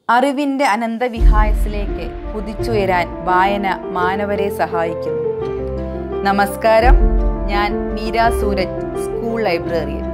അറിവിൻ്റെ അനന്തവിഹായസിലേക്ക് കുതിച്ചുയരാൻ വായന മാനവരെ സഹായിക്കുന്നു നമസ്കാരം ഞാൻ Meera Sooraj school librarian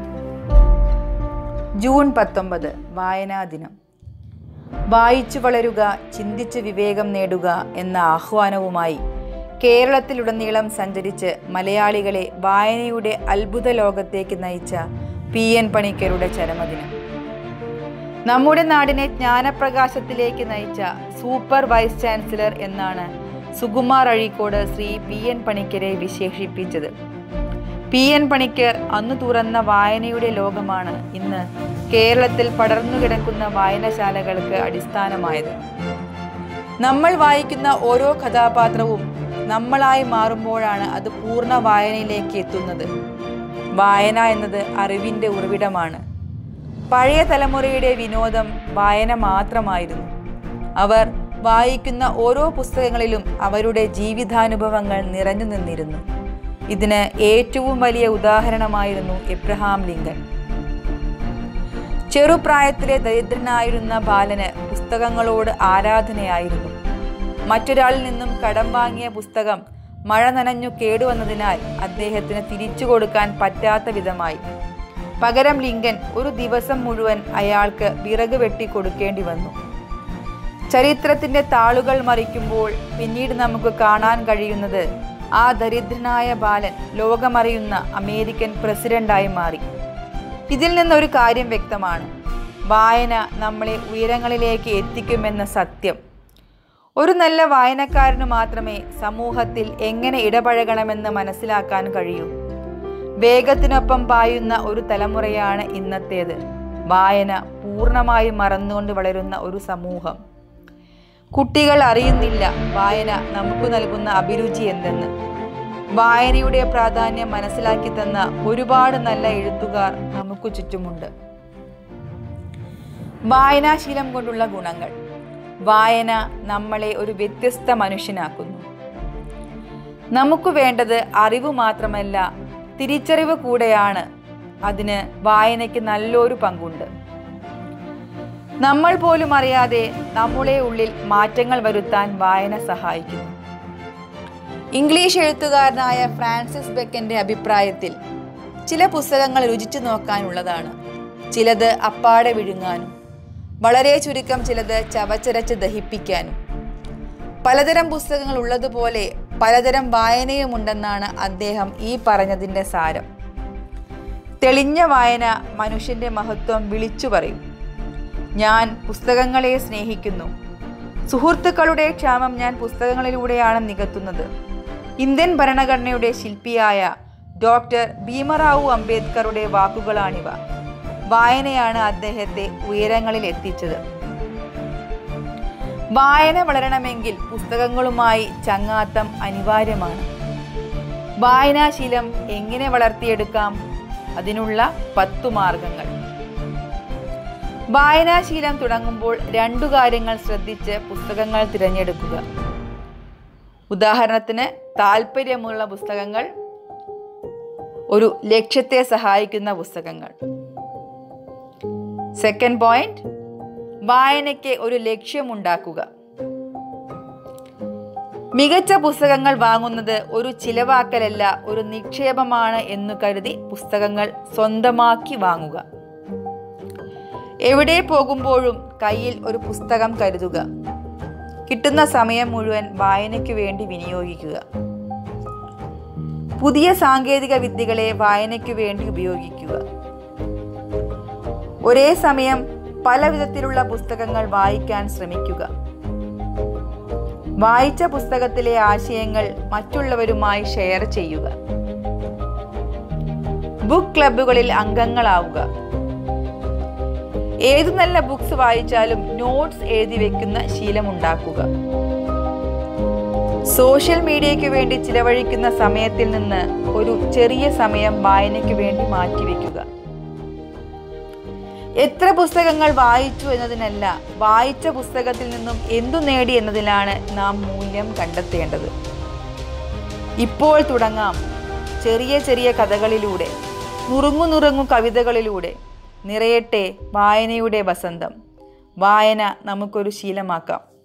June പത്തൊമ്പത് വായനാ ദിനം വായിച്ചു വളരുക ചിന്തിച്ച് വിവേകം നേടുക എന്ന ആഹ്വാനവുമായി കേരളത്തിലുടനീളം സഞ്ചരിച്ച് മലയാളികളെ വായനയുടെ അത്ഭുത ലോകത്തേക്ക് നയിച്ച പി എൻ പണിക്കരുടെ ചരമദിനം നമ്മുടെ നാടിനെ ജ്ഞാനപ്രകാശത്തിലേക്ക് നയിച്ച സൂപ്പർ വൈസ് ചാൻസലർ എന്നാണ് സുകുമാർ അഴീക്കോട് ശ്രീ പി എൻ പണിക്കരെ വിശേഷിപ്പിച്ചത് പി എൻ പണിക്കർ അന്ന് തുറന്ന വായനയുടെ ലോകമാണ് ഇന്ന് കേരളത്തിൽ പടർന്നു കിടക്കുന്ന വായനശാലകൾക്ക് അടിസ്ഥാനമായത് നമ്മൾ വായിക്കുന്ന ഓരോ കഥാപാത്രവും നമ്മളായി മാറുമ്പോഴാണ് അത് പൂർണ്ണ വായനയിലേക്ക് എത്തുന്നത് വായന എന്നത് അറിവിൻ്റെ ഉറവിടമാണ് പഴയ തലമുറയുടെ വിനോദം വായന മാത്രമായിരുന്നു അവർ വായിക്കുന്ന ഓരോ പുസ്തകങ്ങളിലും അവരുടെ ജീവിതാനുഭവങ്ങൾ നിറഞ്ഞു നിന്നിരുന്നു ഇതിന് ഏറ്റവും വലിയ ഉദാഹരണമായിരുന്നു എബ്രഹാം ലിങ്കൻ ചെറുപ്രായത്തിലെ ദരിദ്രനായിരുന്ന ബാലന് പുസ്തകങ്ങളോട് ആരാധനയായിരുന്നു മറ്റൊരാളിൽ നിന്നും കടം വാങ്ങിയ പുസ്തകം മഴ നനഞ്ഞു കേടുവന്നതിനാൽ അദ്ദേഹത്തിന് തിരിച്ചു കൊടുക്കാൻ പറ്റാത്ത വിധമായി പകരം ലിങ്കൻ ഒരു ദിവസം മുഴുവൻ അയാൾക്ക് വിറക് വെട്ടി കൊടുക്കേണ്ടി വന്നു ചരിത്രത്തിന്റെ താളുകൾ മറിക്കുമ്പോൾ പിന്നീട് നമുക്ക് കാണാൻ കഴിയുന്നത് ആ ദരിദ്രനായ ബാലൻ ലോകമറിയുന്ന അമേരിക്കൻ പ്രസിഡന്റായി മാറി ഇതിൽ നിന്നൊരു കാര്യം വ്യക്തമാണ് വായന നമ്മളെ ഉയരങ്ങളിലേക്ക് എത്തിക്കുമെന്ന സത്യം ഒരു നല്ല വായനക്കാരന് മാത്രമേ സമൂഹത്തിൽ എങ്ങനെ ഇടപഴകണമെന്ന് മനസ്സിലാക്കാൻ കഴിയൂ വേഗത്തിനൊപ്പം പായുന്ന ഒരു തലമുറയാണ് ഇന്നത്തേത് വായന പൂർണ്ണമായും മറന്നുകൊണ്ട് വളരുന്ന ഒരു സമൂഹം കുട്ടികൾ അറിയുന്നില്ല വായന നമുക്ക് നൽകുന്ന അഭിരുചി എന്തെന്ന് വായനയുടെ പ്രാധാന്യം മനസ്സിലാക്കി തന്ന ഒരുപാട് നല്ല എഴുത്തുകാർ നമുക്ക് ചുറ്റുമുണ്ട് വായനാശീലം കൊണ്ടുള്ള ഗുണങ്ങൾ വായന നമ്മളെ ഒരു വ്യത്യസ്ത മനുഷ്യനാക്കുന്നു നമുക്ക് വേണ്ടത് അറിവ് മാത്രമല്ല തിരിച്ചറിവ് കൂടെയാണ് അതിന് വായനയ്ക്ക് നല്ലൊരു പങ്കുണ്ട് നമ്മൾ പോലും അറിയാതെ നമ്മുടെ ഉള്ളിൽ മാറ്റങ്ങൾ വരുത്താൻ വായന സഹായിക്കുന്നു ഇംഗ്ലീഷ് എഴുത്തുകാരനായ ഫ്രാൻസിസ് ബെക്കന്റെ അഭിപ്രായത്തിൽ ചില പുസ്തകങ്ങൾ രുചിച്ചു നോക്കാനുള്ളതാണ് ചിലത് അപ്പാടെ വിഴുങ്ങാനും വളരെ ചുരുക്കം ചിലത് ചവച്ചരച്ച് ദഹിപ്പിക്കാനും പലതരം പുസ്തകങ്ങൾ ഉള്ളതുപോലെ പലതരം വായനയുമുണ്ടെന്നാണ് അദ്ദേഹം ഈ പറഞ്ഞതിൻ്റെ സാരം തെളിഞ്ഞ വായന മനുഷ്യന്റെ മഹത്വം വിളിച്ചു പറയും ഞാൻ പുസ്തകങ്ങളെ സ്നേഹിക്കുന്നു സുഹൃത്തുക്കളുടെ ക്ഷാമം ഞാൻ പുസ്തകങ്ങളിലൂടെയാണ് നികത്തുന്നത് ഇന്ത്യൻ ഭരണഘടനയുടെ ശില്പിയായ ഡോക്ടർ ഭീമറാവു അംബേദ്കറുടെ വാക്കുകളാണിവ വായനയാണ് അദ്ദേഹത്തെ ഉയരങ്ങളിൽ എത്തിച്ചത് വായന വളരണമെങ്കിൽ പുസ്തകങ്ങളുമായി ചങ്ങാത്തം അനിവാര്യമാണ് വായനാശീലം എങ്ങനെ വളർത്തിയെടുക്കാം അതിനുള്ള പത്തു മാർഗങ്ങൾ വായനാശീലം തുടങ്ങുമ്പോൾ രണ്ടു കാര്യങ്ങൾ ശ്രദ്ധിച്ച് പുസ്തകങ്ങൾ തിരഞ്ഞെടുക്കുക ഉദാഹരണത്തിന് താല്പര്യമുള്ള പുസ്തകങ്ങൾ ഒരു ലക്ഷ്യത്തെ സഹായിക്കുന്ന പുസ്തകങ്ങൾ സെക്കൻഡ് പോയിന്റ് വായനയ്ക്ക് ഒരു ലക്ഷ്യമുണ്ടാക്കുക മികച്ച പുസ്തകങ്ങൾ വാങ്ങുന്നത് ഒരു ചിലവാക്കലല്ല ഒരു നിക്ഷേപമാണ് എന്നു കരുതി പുസ്തകങ്ങൾ സ്വന്തമാക്കി വാങ്ങുക എവിടെ പോകുമ്പോഴും കയ്യിൽ ഒരു പുസ്തകം കരുതുക കിട്ടുന്ന സമയം മുഴുവൻ വായനയ്ക്ക് വേണ്ടി വിനിയോഗിക്കുക പുതിയ സാങ്കേതിക വിദ്യകളെ വായനയ്ക്ക് വേണ്ടി ഉപയോഗിക്കുക ഒരേ സമയം പല വിധത്തിലുള്ള പുസ്തകങ്ങൾ വായിക്കാൻ ശ്രമിക്കുക വായിച്ച പുസ്തകത്തിലെ ആശയങ്ങൾ മറ്റുള്ളവരുമായി ഷെയർ ചെയ്യുക ബുക്ക് ക്ലബുകളിൽ അംഗങ്ങളാവുക ഏതു നല്ല ബുക്സ് വായിച്ചാലും നോട്ട്സ് എഴുതി വെക്കുന്ന ശീലമുണ്ടാക്കുക സോഷ്യൽ മീഡിയയ്ക്ക് വേണ്ടി ചിലവഴിക്കുന്ന സമയത്തിൽ നിന്ന് ഒരു ചെറിയ സമയം വായനയ്ക്ക് വേണ്ടി മാറ്റിവെക്കുക എത്ര പുസ്തകങ്ങൾ വായിച്ചു എന്നതിനല്ല വായിച്ച പുസ്തകത്തിൽ നിന്നും എന്തു നേടി എന്നതിലാണ് നാം മൂല്യം കണ്ടെത്തേണ്ടത് ഇപ്പോൾ തുടങ്ങാം ചെറിയ ചെറിയ കഥകളിലൂടെ നുറുങ്ങു നുറുങ്ങു കവിതകളിലൂടെ നിറയട്ടെ വായനയുടെ വസന്തം വായന നമുക്കൊരു ശീലമാക്കാം